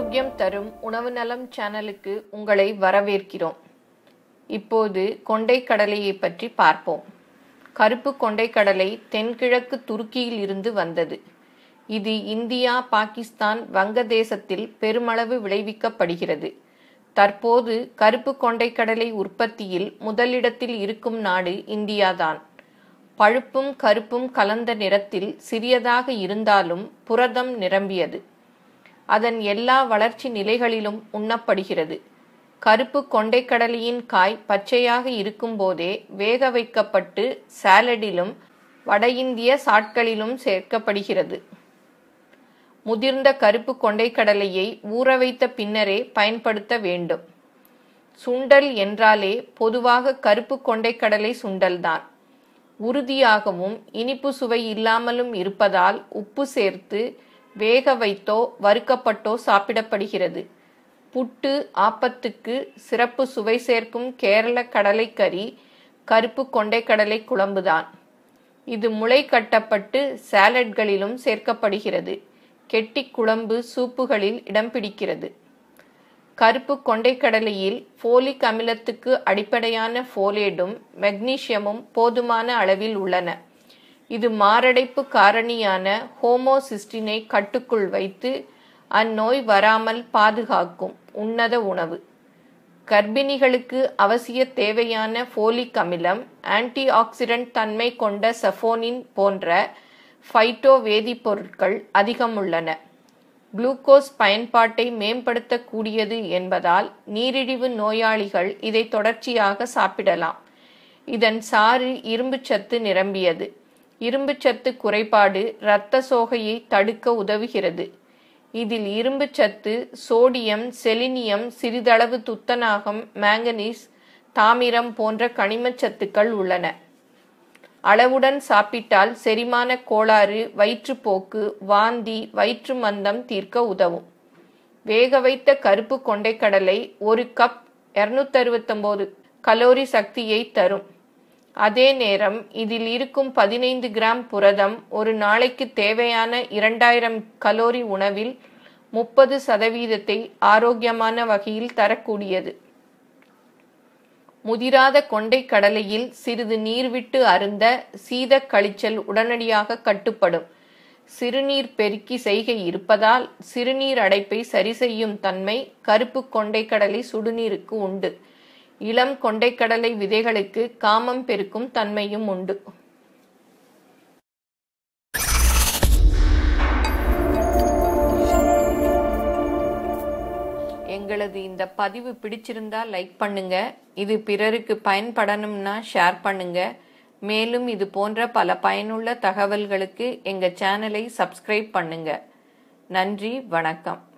ஆரோக்கியம் தரும் உணவு நலம் சேனலுக்கு உங்களை வரவேற்கிறோம் இப்போது கொண்டைக்கடலையை பற்றி பார்ப்போம் கருப்பு கொண்டைக்கடலை தென்கிழக்கு துருக்கியில் இருந்து வந்தது இது இந்தியா பாகிஸ்தான் வங்கதேசத்தில் பெருமளவு விளைவிக்கப்படுகிறது தற்போது கருப்பு கொண்டைக்கடலை உற்பத்தியில் முதலிடத்தில் இருக்கும் நாடு இந்தியாதான் பழுப்பும் கருப்பும் கலந்த நிறத்தில் சிறியதாக இருந்தாலும் புரதம் நிரம்பியது அதன் எல்லா வளர்ச்சி நிலைகளிலும் உண்ணப்படுகிறது கருப்பு கொண்டைக்கடலையின் காய் பச்சையாக இருக்கும்போதே வேக வைக்கப்பட்டு சாலடிலும் வட இந்திய சாட்களிலும் சேர்க்கப்படுகிறது முதிர்ந்த கருப்பு கொண்டைக்கடலையை ஊற வைத்த பின்னரே பயன்படுத்த வேண்டும் சுண்டல் என்றாலே பொதுவாக கருப்பு கொண்டைக்கடலை சுண்டல்தான் உறுதியாகவும் இனிப்பு சுவை இல்லாமலும் இருப்பதால் உப்பு சேர்த்து வேக வைத்தோ வறுக்கப்பட்டோ சாப்பிடப்படுகிறது புட்டு ஆப்பத்துக்கு சிறப்பு சுவை சேர்க்கும் கேரள கடலைக்கறி கருப்பு கொண்டைக்கடலை குழம்புதான் இது முளை கட்டப்பட்டு சாலட்களிலும் சேர்க்கப்படுகிறது கெட்டி குழம்பு சூப்புகளில் இடம் பிடிக்கிறது கருப்பு கொண்டைக்கடலையில் ஃபோலிக் அமிலத்துக்கு அடிப்படையான ஃபோலேட்டும் மெக்னீசியமும் போதுமான அளவில் உள்ளன இது மாரடைப்பு காரணியான ஹோமோசிஸ்டினை கட்டுக்குள் வைத்து அந்நோய் வராமல் பாதுகாக்கும் உன்னத உணவு கர்ப்பிணிகளுக்கு அவசிய தேவையான ஃபோலிக் அமிலம் ஆன்டி ஆக்சிடென்ட் தன்மை கொண்ட சஃபோனின் போன்ற ஃபைட்டோ வேதிப்பொருட்கள் அதிகம் உள்ளன குளுக்கோஸ் பயன்பாட்டை மேம்படுத்தக்கூடியது என்பதால் நீரிழிவு நோயாளிகள் இதை தொடர்ச்சியாக சாப்பிடலாம் இதன் சாறு இரும்புச்சத்து நிரம்பியது இரும்புச்சத்து குறைபாடு இரத்த சோகையை தடுக்க உதவுகிறது இதில் இரும்புச்சத்து சோடியம் செலினியம் சிறிதளவு துத்தநாகம் மேங்கனீஸ் தாமிரம் போன்ற கனிமச்சத்துக்கள் உள்ளன அளவுடன் சாப்பிட்டால் செரிமான கோளாறு வயிற்றுப்போக்கு வாந்தி வயிற்று மந்தம் தீர்க்க உதவும் வேக வைத்த கருப்பு கொண்டைக்கடலை ஒரு கப் இருநூத்தறுபத்தொம்போது கலோரி சக்தியை தரும் அதே நேரம் இதில் இருக்கும் பதினைந்து கிராம் புரதம் ஒரு நாளைக்கு தேவையான இரண்டாயிரம் கலோரி உணவில் முப்பது சதவீதத்தை ஆரோக்கியமான வகையில் தரக்கூடியது முதிராத கொண்டை கடலையில் சிறிது நீர் விட்டு அருந்த சீத கழிச்சல் உடனடியாக கட்டுப்படும் சிறுநீர் பெருக்கி செய்கை இருப்பதால் சிறுநீர் அடைப்பை சரி செய்யும் தன்மை கருப்பு கொண்டைக்கடலை சுடுநீருக்கு உண்டு இளம் கொண்டைக்கடலை விதைகளுக்கு காமம் பெருக்கும் தன்மையும் உண்டு எங்களது இந்த பதிவு பிடிச்சிருந்தா லைக் பண்ணுங்க இது பிறருக்கு பயன்படணும்னா ஷேர் பண்ணுங்க மேலும் இது போன்ற பல பயனுள்ள தகவல்களுக்கு எங்க சேனலை சப்ஸ்கிரைப் பண்ணுங்க நன்றி வணக்கம்